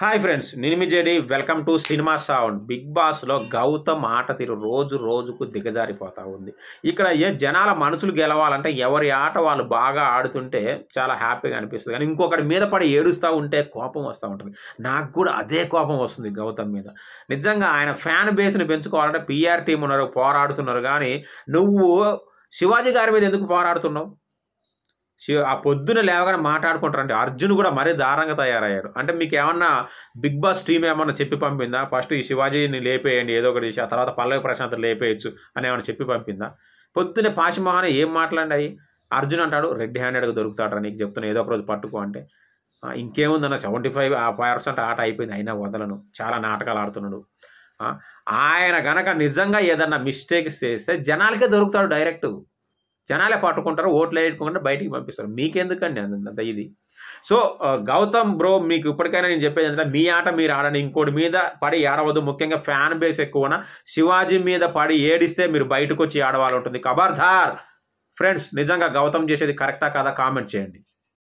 hi friends నేను మీ JD welcome to cinema sound big బాస్లో గౌతమ్ ఆట తీరు రోజు రోజుకు దిగజారిపోతూ ఉంది ఇక్కడ ఏ జనాల మనసులు గెలవాలంటే ఎవరి ఆట వాళ్ళు బాగా ఆడుతుంటే చాలా హ్యాపీగా అనిపిస్తుంది కానీ ఇంకొకటి మీద పడి ఏడుస్తూ ఉంటే కోపం వస్తూ ఉంటుంది నాకు కూడా అదే కోపం వస్తుంది గౌతమ్ మీద నిజంగా ఆయన ఫ్యాన్ బేస్ని పెంచుకోవాలంటే పిఆర్ టీం ఉన్నారు పోరాడుతున్నారు కానీ నువ్వు శివాజీ గారి మీద ఎందుకు పోరాడుతున్నావు శివ ఆ పొద్దున లేవగానే మాట్లాడుకుంటారంటే అర్జున్ కూడా మరీ దారుణంగా తయారయ్యాడు అంటే మీకు ఏమన్నా బిగ్ బాస్ టీం ఏమన్నా చెప్పి పంపిందా ఫస్ట్ ఈ శివాజీని లేపేయండి ఏదో ఒకటి చేసి ఆ తర్వాత పల్లవి ప్రశాంత్ లేపేయచ్చు అని ఏమైనా చెప్పి పంపిందా పొద్దున్నే పాశమోహన ఏం మాట్లాడాయి అర్జున్ అంటాడు రెడ్ హ్యాండెడ్గా దొరుకుతాడు నీకు చెప్తున్నా ఏదో ఒక రోజు పట్టుకో అంటే ఆ, ఇంకేముందన్న సెవెంటీ ఫైవ్ పర్సెంట్ ఆట అయిపోయింది అయినా వదలను చాలా నాటకాలు ఆడుతున్నాడు ఆ, ఆయన గనక నిజంగా ఏదన్నా మిస్టేక్స్ చేస్తే జనాలకే దొరుకుతాడు డైరెక్ట్ జనాలే పట్టుకుంటారు ఓట్లు వేయకుండా బయటికి పంపిస్తారు మీకెందుకండి అంత ఇది సో ఆ, గౌతమ్ బ్రో మీకు ఇప్పటికైనా నేను చెప్పేది ఏంటంటే మీ ఆట మీరు ఆడండి ఇంకోటి మీద పడి ఆడవద్దు ముఖ్యంగా ఫ్యాన్ బేస్ ఎక్కువన శివాజీ మీద పడి ఏడిస్తే మీరు బయటకు వచ్చి ఆడవాళ్ళు ఉంటుంది ఖబర్దార్ ఫ్రెండ్స్ నిజంగా గౌతమ్ చేసేది కరెక్టా కాదా కామెంట్ చేయండి